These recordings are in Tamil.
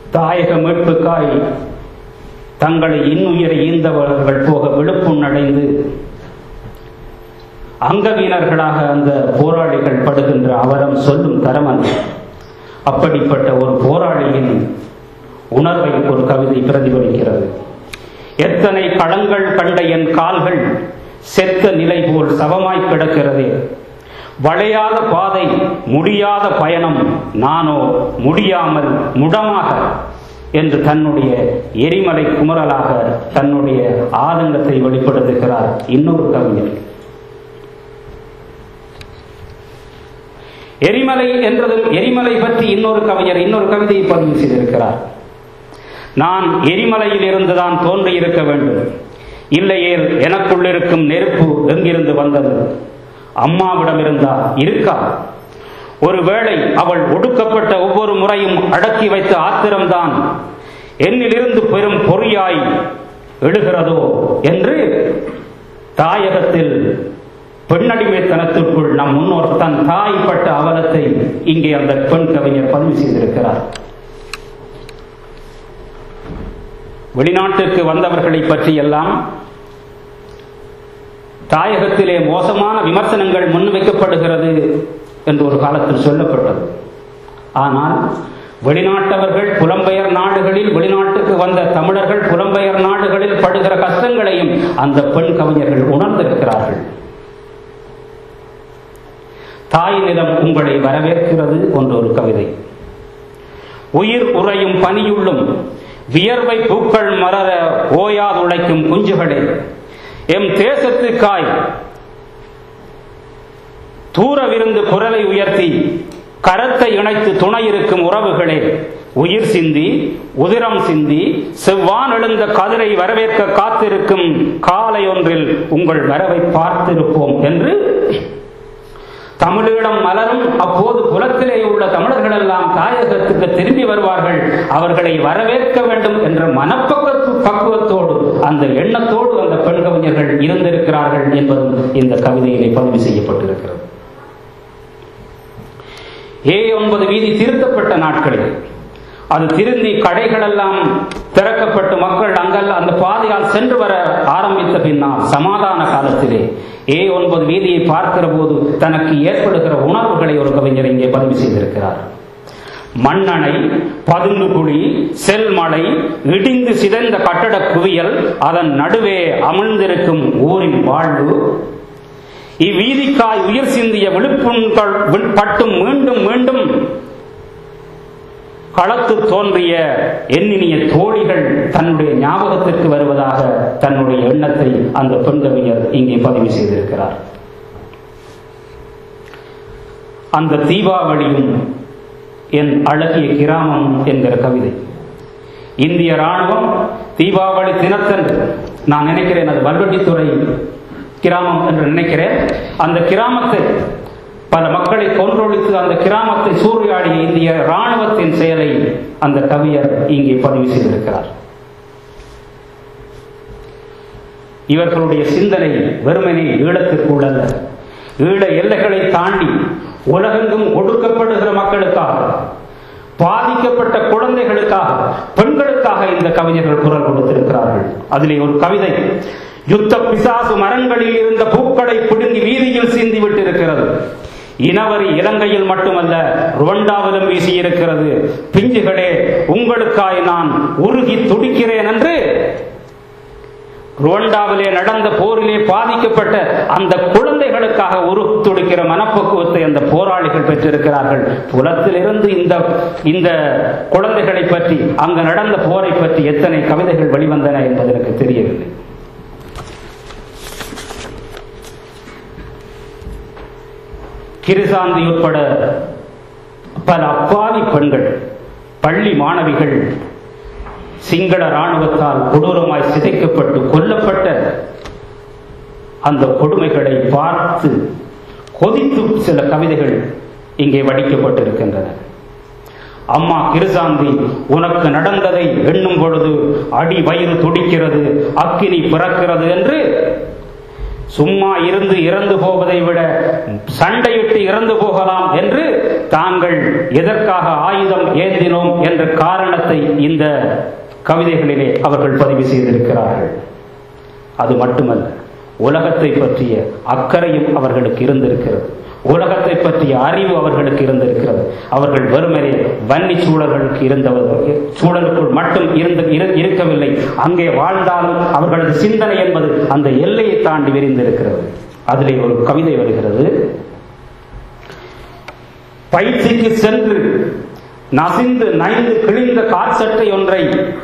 தாயக மீட்புக்காய் தங்களை இன்னுயிரை ஈந்தவர்கள் போக விழுப்புணடைந்து அங்கவீனர்களாக அந்த போராளிகள் படுகின்ற அவரம் சொல்லும் தரம் அது அப்படிப்பட்ட ஒரு போராளியின் உணர்வை ஒரு கவிதை பிரதிபலிக்கிறது எத்தனை களங்கள் கண்ட என் கால்கள் செத்த நிலை போல் சவமாய் கிடக்கிறதே வளையாத பாதை முடியாத பயணம் நானோ முடியாமல் முடமாக என்று தன்னுடைய எரிமலை குமரலாக தன்னுடைய ஆதங்கத்தை வெளிப்படுத்துகிறார் இன்னொரு கவிஞர் எரிமலை என்றதும் எரிமலை பற்றி இன்னொரு கவிஞர் இன்னொரு கவிதையை பதிவு செய்திருக்கிறார் நான் எரிமலையில் இருந்துதான் தோன்றி இருக்க வேண்டும் இல்லையேல் எனக்குள் இருக்கும் நெருப்பு எங்கிருந்து வந்தது அம்மாவிடம் இருந்தா இருக்கா ஒருவேளை அவள் ஒடுக்கப்பட்ட ஒவ்வொரு முறையும் அடக்கி வைத்த ஆத்திரம்தான் என்னிலிருந்து பெரும் பொறியாய் எழுகிறதோ என்று தாயகத்தில் பெண்ணடிமைத்தனத்திற்குள் நம் முன்னோர் தன் தாய்ப்பட்ட அவலத்தை இங்கே அந்த பெண் கவிஞர் பதிவு செய்திருக்கிறார் வெளிநாட்டுக்கு வந்தவர்களை பற்றியெல்லாம் தாயகத்திலே மோசமான விமர்சனங்கள் முன்வைக்கப்படுகிறது என்று ஒரு காலத்தில் சொல்லப்பட்டது ஆனால் வெளிநாட்டவர்கள் புலம்பெயர் நாடுகளில் வெளிநாட்டுக்கு வந்த தமிழர்கள் புலம்பெயர் நாடுகளில் படுகிற கஷ்டங்களையும் அந்த பெண் கவிஞர்கள் உணர்ந்திருக்கிறார்கள் தாய் நிலம் உங்களை வரவேற்கிறது என்ற ஒரு கவிதை உயிர் உறையும் பனியுள்ளும் வியர்வை பூக்கள் மலர ஓயாதுழைக்கும் குஞ்சுகளே எம் தேசத்துக்காய் தூரவிருந்து குரலை உயர்த்தி கரத்தை இணைத்து துணை இருக்கும் உறவுகளே உயிர் சிந்தி உதிரம் சிந்தி செவ்வான் எழுந்த கதிரை வரவேற்க காத்திருக்கும் காலை ஒன்றில் உங்கள் வரவை பார்த்திருப்போம் என்று தமிழீழம் மலரும் அப்போது குலத்திலே உள்ள தமிழர்கள் எல்லாம் தாயகத்துக்கு திரும்பி வருவார்கள் அவர்களை வரவேற்க வேண்டும் என்ற மனப்பக்குவத்து பக்குவத்தோடு அந்த எண்ணத்தோடு அந்த பெண் கவிஞர்கள் இருந்திருக்கிறார்கள் என்பதும் இந்த கவிதையிலே பதிவு செய்யப்பட்டிருக்கிறது ஏ ஒன்பது வீதி திருத்தப்பட்ட நாட்களில் அது திருந்தி கடைகளெல்லாம் திறக்கப்பட்டு மக்கள் அங்கல்ல அந்த பாதையால் சென்று வர ஆரம்பித்த பின்னால் சமாதான காலத்திலே ஏ ஒன்பது வீதியை பார்க்கிற போது தனக்கு ஏற்படுகிற உணர்வுகளை ஒரு கவிஞர் இங்கே பதிவு செய்திருக்கிறார் மண்ணணை பதுங்கு குழி செல்மலை இடிந்து சிதைந்த கட்டட குவியல் அதன் நடுவே அமிழ்ந்திருக்கும் ஊரின் வாழ்வு இவ்வீதிக்காய் உயிர் சிந்திய விழுப்புண்கள் பட்டும் மீண்டும் மீண்டும் களத்து தோன்றிய எண்ணினிய தோழிகள் தன்னுடைய ஞாபகத்திற்கு வருவதாக தன்னுடைய எண்ணத்தை அந்த பெண் கவிஞர் இங்கே பதிவு செய்திருக்கிறார் அந்த தீபாவளியும் என் அழகிய கிராமம் என்கிற கவிதை இந்திய ராணுவம் தீபாவளி தினத்தன்று நான் நினைக்கிறேன் அது வல்வெட்டித்துறை கிராமம் என்று நினைக்கிறேன் அந்த கிராமத்தை பல மக்களை கொன்றொழித்து அந்த கிராமத்தை சூறையாடிய இந்திய ராணுவத்தின் செயலை அந்த கவியர் இங்கே பதிவு செய்திருக்கிறார் இவர்களுடைய சிந்தனை வெறுமனே ஈழத்திற்குள் அல்ல ஈழ எல்லைகளை தாண்டி உலகெங்கும் ஒடுக்கப்படுகிற மக்களுக்காக பாதிக்கப்பட்ட குழந்தைகளுக்காக பெண்களுக்காக இந்த கவிஞர்கள் குரல் கொடுத்திருக்கிறார்கள் அதிலே ஒரு கவிதை யுத்த பிசாசு மரங்களில் இருந்த பூக்களை பிடுங்கி வீதியில் சிந்தி விட்டிருக்கிறது இனவரி இலங்கையில் மட்டுமல்ல ருவண்டாவிலும் வீசியிருக்கிறது பிஞ்சுகளே உங்களுக்காய் நான் உருகி துடிக்கிறேன் என்று ருவண்டாவிலே நடந்த போரிலே பாதிக்கப்பட்ட அந்த குழந்தைகளுக்காக உரு துடிக்கிற மனப்பக்குவத்தை அந்த போராளிகள் பெற்றிருக்கிறார்கள் புலத்திலிருந்து இந்த இந்த குழந்தைகளை பற்றி அங்கு நடந்த போரை பற்றி எத்தனை கவிதைகள் வெளிவந்தன என்பது எனக்கு தெரியவில்லை கிருசாந்தி உட்பட பல அப்பாவி பெண்கள் பள்ளி மாணவிகள் சிங்கள ராணுவத்தால் கொடூரமாய் சிதைக்கப்பட்டு கொல்லப்பட்ட அந்த கொடுமைகளை பார்த்து கொதித்து சில கவிதைகள் இங்கே வடிக்கப்பட்டிருக்கின்றன அம்மா கிருசாந்தி உனக்கு நடந்ததை எண்ணும் பொழுது அடி வயிறு துடிக்கிறது அக்கினி பிறக்கிறது என்று சும்மா இருந்து இறந்து போவதை விட சண்டையிட்டு இறந்து போகலாம் என்று தாங்கள் எதற்காக ஆயுதம் ஏந்தினோம் என்ற காரணத்தை இந்த கவிதைகளிலே அவர்கள் பதிவு செய்திருக்கிறார்கள் அது மட்டுமல்ல உலகத்தை பற்றிய அக்கறையும் அவர்களுக்கு இருந்திருக்கிறது உலகத்தை பற்றிய அறிவு அவர்களுக்கு இருந்திருக்கிறது அவர்கள் வெறுமனே வன்னி சூழல்களுக்கு இருந்தவர் சூழலுக்குள் மட்டும் இருந்து இருக்கவில்லை அங்கே வாழ்ந்தாலும் அவர்களது சிந்தனை என்பது அந்த எல்லையை தாண்டி விரிந்திருக்கிறது அதிலே ஒரு கவிதை வருகிறது பயிற்சிக்கு சென்று நசிந்து நைந்து கிழிந்த காற்சட்டை ஒன்றை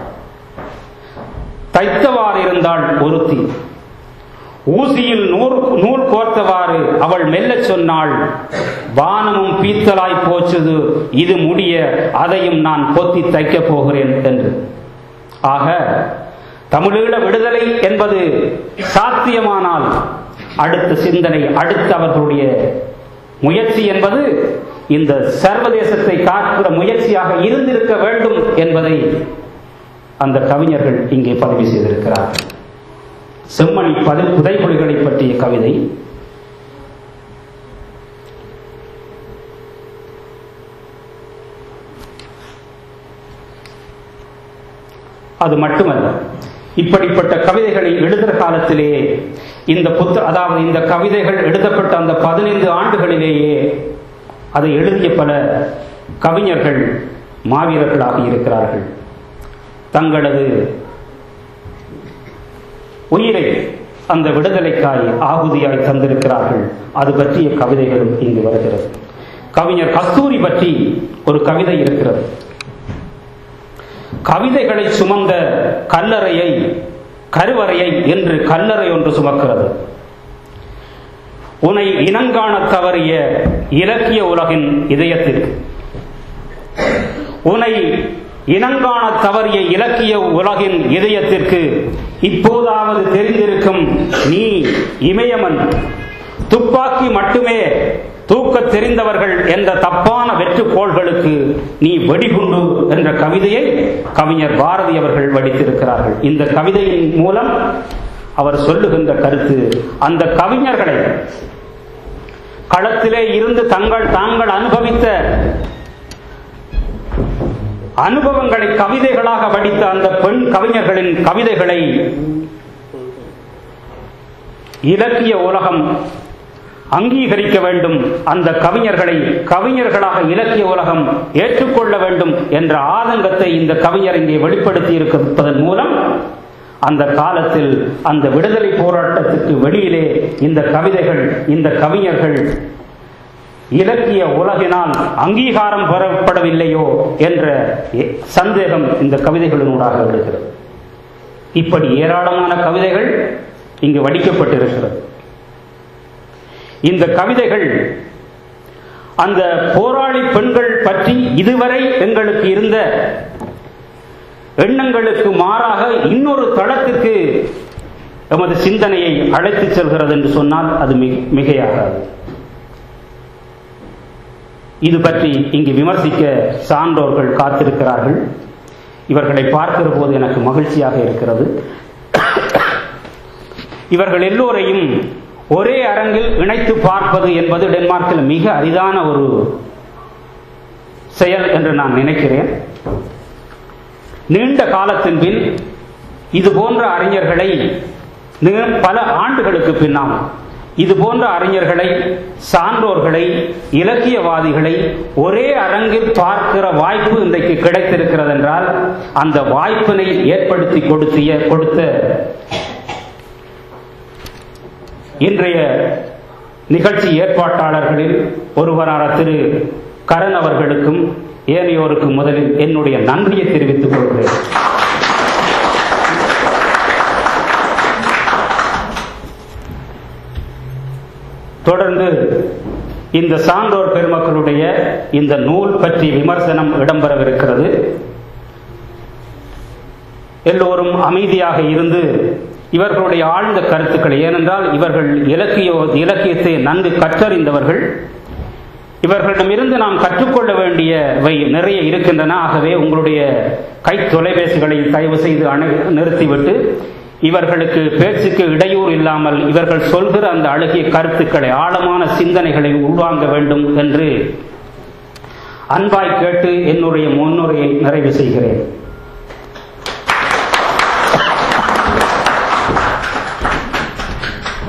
தைத்தவாறு இருந்தாள் ஒருத்தி ஊசியில் நூல் நூல் கோர்த்தவாறு அவள் மெல்லச் சொன்னாள் வானமும் பீத்தலாய் போச்சுது இது முடிய அதையும் நான் பொத்தி தைக்கப் போகிறேன் என்று ஆக தமிழீழ விடுதலை என்பது சாத்தியமானால் அடுத்த சிந்தனை அடுத்த அவர்களுடைய முயற்சி என்பது இந்த சர்வதேசத்தை காக்கிற முயற்சியாக இருந்திருக்க வேண்டும் என்பதை அந்த கவிஞர்கள் இங்கே பதிவு செய்திருக்கிறார்கள் செம்மணி பது புதைகுழிகளை பற்றிய கவிதை அது மட்டுமல்ல இப்படிப்பட்ட கவிதைகளை எழுதுகிற காலத்திலே இந்த புத்த அதாவது இந்த கவிதைகள் எழுதப்பட்ட அந்த பதினைந்து ஆண்டுகளிலேயே அதை எழுதிய பல கவிஞர்கள் மாவீரர்களாக இருக்கிறார்கள் தங்களது உயிரை அந்த விடுதலைக்காய் ஆகுதியாய் தந்திருக்கிறார்கள் அது பற்றிய கவிதைகளும் இங்கு வருகிறது கவிஞர் கஸ்தூரி பற்றி ஒரு கவிதை இருக்கிறது கவிதைகளை சுமந்த கல்லறையை கருவறையை என்று கல்லறை ஒன்று சுமக்கிறது உனை இனங்காண தவறிய இலக்கிய உலகின் இதயத்திற்கு உனை இனங்காண தவறிய இலக்கிய உலகின் இதயத்திற்கு இப்போதாவது தெரிந்திருக்கும் நீ இமயமன் துப்பாக்கி மட்டுமே தூக்க தெரிந்தவர்கள் என்ற தப்பான வெற்றுக்கோள்களுக்கு நீ வெடிகுண்டு என்ற கவிதையை கவிஞர் பாரதி அவர்கள் வடித்திருக்கிறார்கள் இந்த கவிதையின் மூலம் அவர் சொல்லுகின்ற கருத்து அந்த கவிஞர்களை களத்திலே இருந்து தங்கள் தாங்கள் அனுபவித்த அனுபவங்களை கவிதைகளாக வடித்த அந்த பெண் கவிஞர்களின் கவிதைகளை இலக்கிய உலகம் அங்கீகரிக்க வேண்டும் அந்த கவிஞர்களை கவிஞர்களாக இலக்கிய உலகம் ஏற்றுக்கொள்ள வேண்டும் என்ற ஆதங்கத்தை இந்த கவிஞர் இங்கே வெளிப்படுத்தி இருப்பதன் மூலம் அந்த காலத்தில் அந்த விடுதலை போராட்டத்துக்கு வெளியிலே இந்த கவிதைகள் இந்த கவிஞர்கள் இலக்கிய உலகினால் அங்கீகாரம் பெறப்படவில்லையோ என்ற சந்தேகம் இந்த கவிதைகளினூடாக எழுகிறது இப்படி ஏராளமான கவிதைகள் இங்கு வடிக்கப்பட்டிருக்கிறது இந்த கவிதைகள் அந்த போராளி பெண்கள் பற்றி இதுவரை எங்களுக்கு இருந்த எண்ணங்களுக்கு மாறாக இன்னொரு தளத்திற்கு எமது சிந்தனையை அழைத்துச் செல்கிறது என்று சொன்னால் அது மிகையாகாது இது பற்றி இங்கு விமர்சிக்க சான்றோர்கள் காத்திருக்கிறார்கள் இவர்களை பார்க்கிற போது எனக்கு மகிழ்ச்சியாக இருக்கிறது இவர்கள் எல்லோரையும் ஒரே அரங்கில் இணைத்து பார்ப்பது என்பது டென்மார்க்கில் மிக அரிதான ஒரு செயல் என்று நான் நினைக்கிறேன் நீண்ட காலத்தின் பின் இது போன்ற அறிஞர்களை பல ஆண்டுகளுக்கு பின்னால் இது போன்ற அறிஞர்களை சான்றோர்களை இலக்கியவாதிகளை ஒரே அரங்கில் பார்க்கிற வாய்ப்பு இன்றைக்கு கிடைத்திருக்கிறது என்றால் அந்த வாய்ப்பினை ஏற்படுத்தி கொடுத்திய கொடுத்த இன்றைய நிகழ்ச்சி ஏற்பாட்டாளர்களில் ஒருவரான திரு கரண் அவர்களுக்கும் ஏனையோருக்கும் முதலில் என்னுடைய நன்றியை தெரிவித்துக் கொள்கிறேன் தொடர்ந்து இந்த சான்றோர் பெருமக்களுடைய இந்த நூல் பற்றி விமர்சனம் இடம்பெறவிருக்கிறது எல்லோரும் அமைதியாக இருந்து இவர்களுடைய ஆழ்ந்த கருத்துக்களை ஏனென்றால் இவர்கள் இலக்கிய இலக்கியத்தை நன்கு கற்றறிந்தவர்கள் இவர்களிடமிருந்து நாம் கற்றுக்கொள்ள வேண்டியவை நிறைய இருக்கின்றன ஆகவே உங்களுடைய கை தொலைபேசிகளை தயவு செய்து அணை நிறுத்திவிட்டு இவர்களுக்கு பேச்சுக்கு இடையூறு இல்லாமல் இவர்கள் சொல்கிற அந்த அழகிய கருத்துக்களை ஆழமான சிந்தனைகளை உள்வாங்க வேண்டும் என்று அன்பாய் கேட்டு என்னுடைய முன்னுரையை நிறைவு செய்கிறேன்